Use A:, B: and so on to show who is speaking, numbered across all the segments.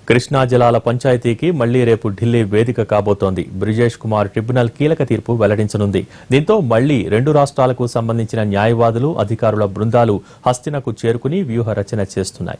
A: కృష్ణా జలాల పంచాయతీకి మళ్లీ రేపు ఢిల్లీ వేదిక కాబోతోంది బ్రిజేష్ కుమార్ ట్రిబ్యునల్ కీలక తీర్పు వెల్లడించనుంది దీంతో మళ్లీ రెండు రాష్ట్రాలకు సంబంధించిన న్యాయవాదులు అధికారుల బృందాలు హస్తినకు చేరుకుని వ్యూహ రచన చేస్తున్నాయి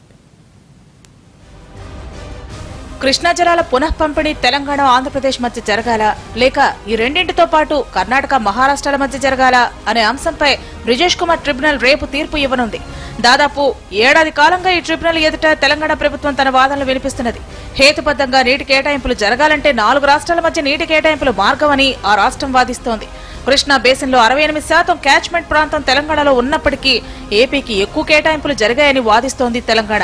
B: కృష్ణా జలాల పునః పంపిణీ తెలంగాణ ఆంధ్రప్రదేశ్ మధ్య జరగాల లేక ఈ రెండింటితో పాటు కర్ణాటక మహారాష్ట్రాల మధ్య జరగాల అనే అంశంపై బ్రిజేష్ కుమార్ ట్రిబ్యునల్ రేపు తీర్పు ఇవ్వనుంది దాదాపు ఏడాది కాలంగా ఈ ట్రిబ్యునల్ ఎదుట తెలంగాణ ప్రభుత్వం తన వాదనలు వినిపిస్తున్నది హేతుబద్ధంగా నీటి కేటాయింపులు జరగాలంటే నాలుగు రాష్ట్రాల మధ్య నీటి కేటాయింపులు మార్గమని ఆ రాష్ట్రం వాదిస్తోంది కృష్ణా బేసిన్లో అరవై ఎనిమిది శాతం క్యాచ్మెంట్ ప్రాంతం తెలంగాణలో ఉన్నప్పటికీ ఏపీకి ఎక్కువ కేటాయింపులు జరిగాయని వాదిస్తోంది తెలంగాణ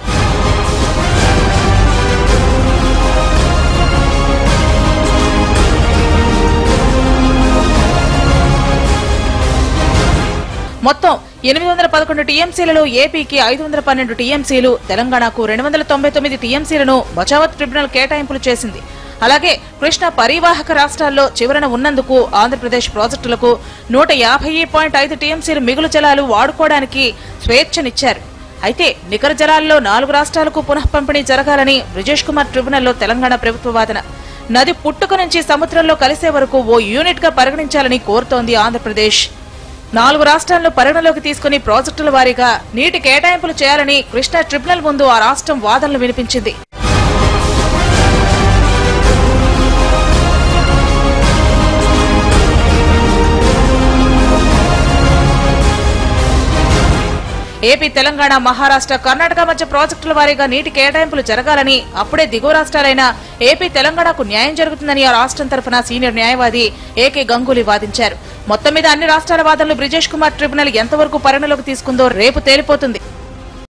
B: మొత్తం ఎనిమిది వందల పదకొండు టీఎంసీలలో ఏపీకి ఐదు వందల పన్నెండు టీఎంసీలు తెలంగాణకు రెండు వందల తొంభై తొమ్మిది టీఎంసీలను బచావత్ ట్రిబ్యునల్ కేటాయింపులు చేసింది అలాగే కృష్ణా పరివాహక రాష్ట్రాల్లో చివరన ఉన్నందుకు ఆంధ్రప్రదేశ్ ప్రాజెక్టులకు నూట యాభై పాయింట్ ఐదు టీఎంసీలు మిగులు జలాలు వాడుకోవడానికి స్వేచ్ఛనిచ్చారు అయితే నికర జలాల్లో నాలుగు రాష్ట్రాలకు పునః పంపిణీ జరగాలని బ్రిజేష్ కుమార్ ట్రిబ్యునల్లో తెలంగాణ ప్రభుత్వ వాదన నది పుట్టుక నుంచి సముద్రంలో కలిసే వరకు ఓ యూనిట్ గా పరిగణించాలని కోరుతోంది ఆంధ్రప్రదేశ్ నాలుగు రాష్ట్రాలను పరిగణలోకి తీసుకుని ప్రాజెక్టుల వారీగా నీటి కేటాయింపులు చేయాలని కృష్ణా ట్రిబ్యునల్ ముందు ఆ రాష్ట్రం వాదనలు వినిపించింది ఏపీ తెలంగాణ మహారాష్ట్ర కర్ణాటక మధ్య ప్రాజెక్టుల వారీగా నీటి కేటాయింపులు జరగాలని అప్పుడే దిగువ రాష్ట్రాలైన ఏపీ తెలంగాణకు న్యాయం జరుగుతుందని ఆ రాష్ట్రం తరఫున సీనియర్ న్యాయవాది ఏకే గంగూలీ వాదించారు మొత్తం మీద అన్ని రాష్ట్రాల వాదనలు బ్రిజేష్ కుమార్ ట్రిబ్యునల్ ఎంతవరకు పరిగణలోకి తీసుకుందో రేపు తేలిపోతుంది